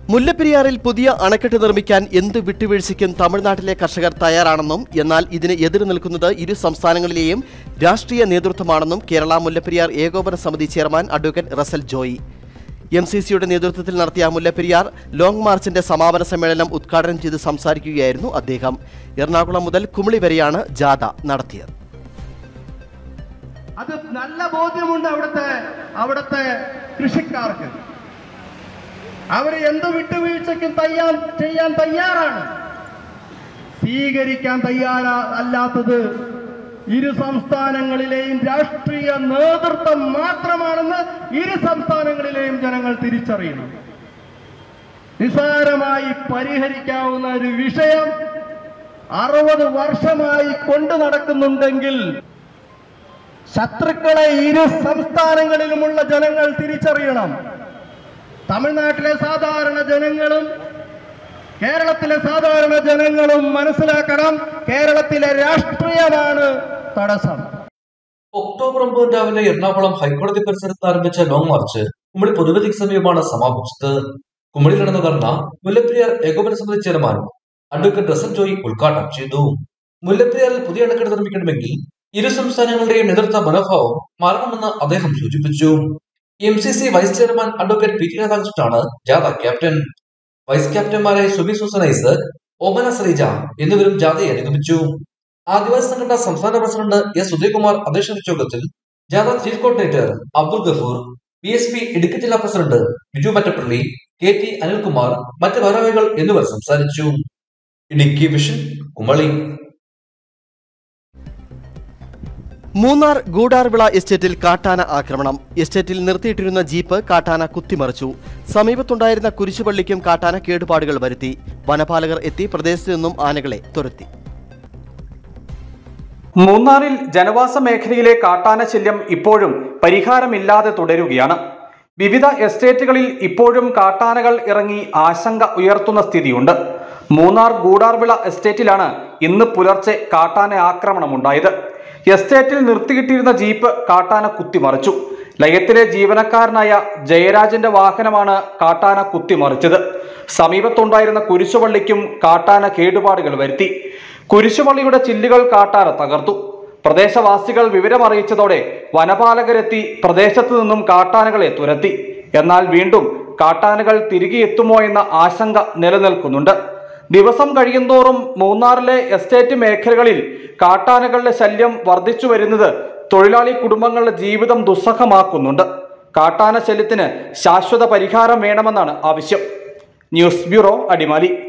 മുല്ലപ്പെരിയാറിൽ പുതിയ അണക്കെട്ട് നിർമ്മിക്കാൻ എന്ത് വിട്ടുവീഴ്ചയ്ക്കും തമിഴ്നാട്ടിലെ കർഷകർ തയ്യാറാണെന്നും എന്നാൽ ഇതിന് എതിര് നിൽക്കുന്നത് ഇരു സംസ്ഥാനങ്ങളിലെയും രാഷ്ട്രീയ നേതൃത്വമാണെന്നും കേരള മുല്ലപ്പെരിയാർ ഏകോപന സമിതി chairman advocate Russel Joy M C സിയുടെ നേതൃത്വത്തിൽ നടത്തിയ മുല്ലപ്പെരിയാർ ലോങ് മാർച്ചിന്റെ സമാപന സമ്മേളനം ഉദ്ഘാടനം ചെയ്ത് സംസാരിക്കുകയായിരുന്നു അദ്ദേഹം എറണാകുളം മുതൽ കുമിളി വരെയാണ് ജാഥ നടത്തിയത് അത് നല്ല ബോധ്യമുണ്ട് അവിടുത്തെ അവിടുത്തെ കൃഷിക്കാർക്ക് അവർ എന്ത് വിട്ടുവീഴ്ചയ്ക്കും തയ്യാർ ചെയ്യാൻ തയ്യാറാണ് സ്വീകരിക്കാൻ തയ്യാറ അല്ലാത്തത് ഇരു സംസ്ഥാനങ്ങളിലെയും രാഷ്ട്രീയ നേതൃത്വം മാത്രമാണെന്ന് ഇരു സംസ്ഥാനങ്ങളിലെയും ജനങ്ങൾ തിരിച്ചറിയണം നിസ്സാരമായി പരിഹരിക്കാവുന്ന ഒരു വിഷയം അറുപത് വർഷമായി കൊണ്ടു നടക്കുന്നുണ്ടെങ്കിൽ ശത്രുക്കളെ ഇരു സംസ്ഥാനങ്ങളിലുമുള്ള ജനങ്ങൾ തിരിച്ചറിയണം തമിഴ്നാട്ടിലെ സാധാരണ ജനങ്ങളും കേരളത്തിലെ സാധാരണ ജനങ്ങളും മനസ്സിലാക്കണം കേരളത്തിലെ രാഷ്ട്രീയമാണ് തടസ്സം ഒക്ടോബർ ഒമ്പത് രാവിലെ എറണാകുളം ഹൈക്കോടതി പരിസരത്ത് ആരംഭിച്ച ലോങ് മാർച്ച് കുമളി പൊതുവേദിക്ക് സമീപമാണ് സമാപിച്ചത് കുമളിയിൽ നടന്ന ധർണ മുല്ലപ്പെരിയാർ ഏകോപന സമിതി ചെയർമാൻ അഡ്വക്കേറ്റ് റസൽ ജോയി ഉദ്ഘാടനം ചെയ്തു മുല്ലപ്പെരിയാറിൽ പുതിയ അണക്കെട്ട് നിർമ്മിക്കണമെങ്കിൽ ഇരു സംസ്ഥാനങ്ങളുടെയും നേതൃത്വ മനോഭാവം മാറണമെന്ന് അദ്ദേഹം സൂചിപ്പിച്ചു M C C vice chairman advocate P T രാധാകൃഷ്ണനാണ് ജാഥ ക്യാപ്റ്റൻ വൈസ് ക്യാപ്റ്റന്മാരായ സുബി സൂസനൈസ് ഓമന ശ്രീജ എന്നിവരും ജാഥയെ അനുഗമിച്ചു ആദിവാസി സംഘടന സംസ്ഥാന പ്രസിഡന്റ് എസ് ഉദയകുമാർ അധ്യക്ഷ വഹിച്ച യോഗത്തിൽ ജാഥ chief coordinator Abdul Gafoor P S P Idukki ജില്ലാ president Biju Mattappally K T Anilkumar മറ്റ് ഭാരവാഹികൾ എന്നിവർ സംസാരിച്ചു ഇടുക്കി വിഷൻ കുമളി മൂന്നാർ ഗൂഡാർവിള എസ്റ്റേറ്റിൽ കാട്ടാന ആക്രമണം എസ്റ്റേറ്റിൽ നിർത്തിയിട്ടിരുന്ന ജീപ്പ് കാട്ടാന കുത്തിമറിച്ചു സമീപത്തുണ്ടായിരുന്ന കുരിശുപള്ളിക്കും കാട്ടാന കേടുപാടുകൾ വരുത്തി വനപാലകർ എത്തി പ്രദേശത്തു നിന്നും ആനകളെ തുരത്തി മൂന്നാറിൽ ജനവാസ മേഖലയിലെ കാട്ടാന ശല്യം ഇപ്പോഴും പരിഹാരമില്ലാതെ തുടരുകയാണ് വിവിധ എസ്റ്റേറ്റുകളിൽ ഇപ്പോഴും കാട്ടാനകൾ ഇറങ്ങി ആശങ്ക ഉയർത്തുന്ന സ്ഥിതിയുണ്ട് മൂന്നാർ ഗൂഡാർവിള എസ്റ്റേറ്റിലാണ് ഇന്ന് പുലർച്ചെ കാട്ടാന ആക്രമണമുണ്ടായത് എസ്റ്റേറ്റിൽ നിർത്തിയിട്ടിരുന്ന ജീപ്പ് കാട്ടാന കുത്തിമറിച്ചു ലയത്തിലെ ജീവനക്കാരനായ ജയരാജന്റെ വാഹനമാണ് കാട്ടാന കുത്തിമറിച്ചത് സമീപത്തുണ്ടായിരുന്ന കുരിശുപള്ളിക്കും കാട്ടാന കേടുപാടുകൾ വരുത്തി കുരിശുപള്ളിയുടെ ചില്ലുകൾ കാട്ടാന തകർത്തു പ്രദേശവാസികൾ വിവരമറിയിച്ചതോടെ വനപാലകരെത്തി പ്രദേശത്തു നിന്നും കാട്ടാനകളെ തുരത്തി എന്നാൽ വീണ്ടും കാട്ടാനകൾ തിരികെ എത്തുമോ എന്ന ആശങ്ക നിലനിൽക്കുന്നുണ്ട് ദിവസം കഴിയുന്തോറും മൂന്നാറിലെ എസ്റ്റേറ്റ് മേഖലകളിൽ കാട്ടാനകളുടെ ശല്യം വർദ്ധിച്ചു വരുന്നത് തൊഴിലാളി കുടുംബങ്ങളുടെ ജീവിതം ദുസ്സഹമാക്കുന്നുണ്ട് കാട്ടാന ശല്യത്തിന് ശാശ്വത പരിഹാരം വേണമെന്നാണ് ആവശ്യം ന്യൂസ് ബ്യൂറോ അടിമാലി